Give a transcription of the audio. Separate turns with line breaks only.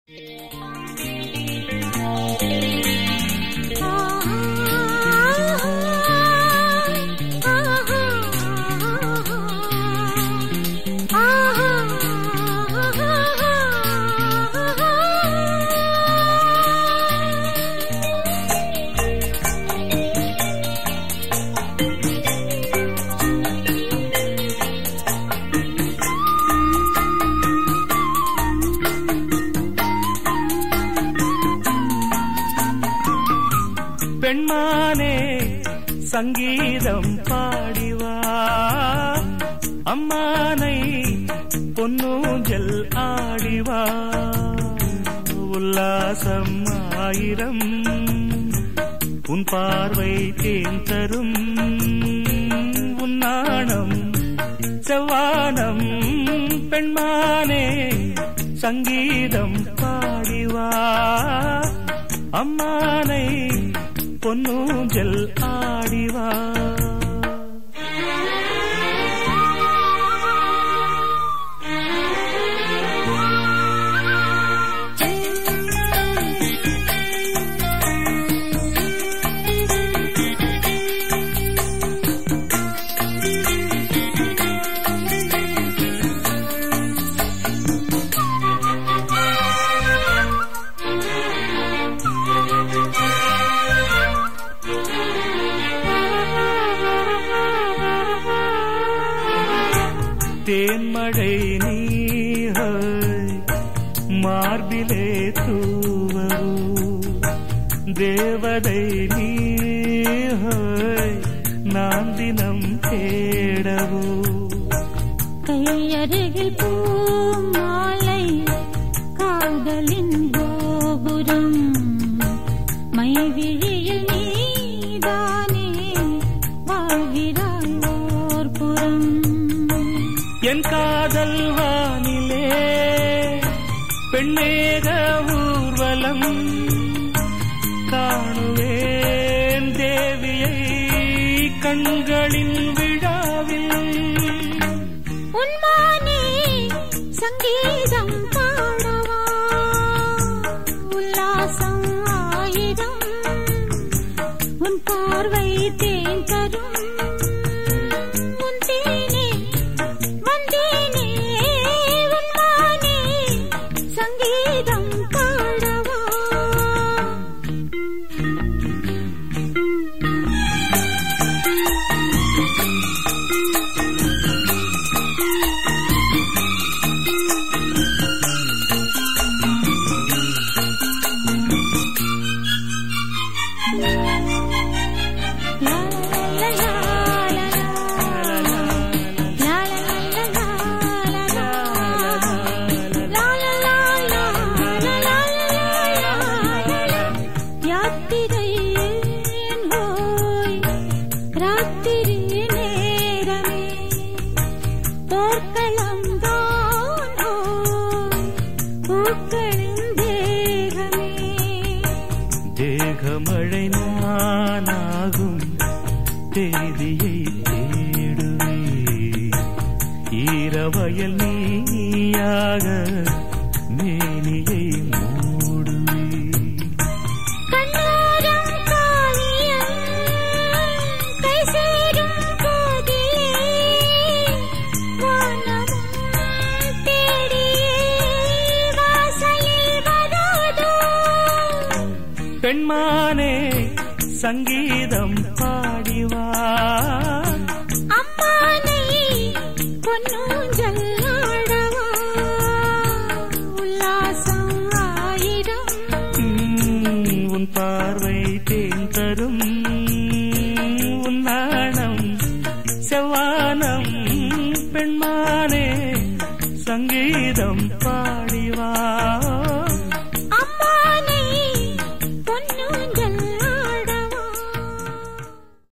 பெண்மானே சங்கீதம் பாடிவா அம்மானை பொன்னூஞ்சல் ஆடிவா உல்லாசம் ஆயிரம் உன் பார்வை தேன் தரும் உன் நாணம் செவ்வானம் பெண்மானே சங்கீதம் பாடிவா அம்மானை பொன்னூஞ்சல் ஆடிவா தேன்மழை நீஹாய் மார்பிலே தூவோ தேவதை நீஹாய் நான் தினம் தேடவோ
கையருகில் பூமாலை காதலின் கோபுரம் மைவிழியில் நீதானே வாழ்கிறாய் ஓர் புறம்
என் காதல் வானிலே பெண்ணேக ஊர்வலம் காணுவேன் தேவியை கண்களின் விழாவில்
உன்மானே சங்கீதம் பாடவா உல்லாசம் ஆயிரம் உன் பார்வை தேன் தரும் உன் தேனே வந்தேனே உன்மானே சங்கீதம் பாடவா La la la la la la La la la la la la La la la la la la la யாத்திரை ஏன் ஹோய் ராத்திரி நேரமே போர்க்களம் தான் ஹோய் பூக்களின் தேகமே
தேகமழை நானாகும் தேதியை தேடுவே ஈரவயல் நீயாக மேனியை மூடுவே
கண்ணோரம் காவியம் கை சேரும் போதிலே வானமும் தேடியே வாசலில் வராதோ
பெண்மானே சங்கீதம் பாடிவா
அம்மானை பொன்னூஞ்சல் ஆடவா உல்லாசம் ஆயிரம்
உம், உன் பார்வை தேன் தரும் உன் நாணம் செவ்வானம் பெண்மானே சங்கீதம் பா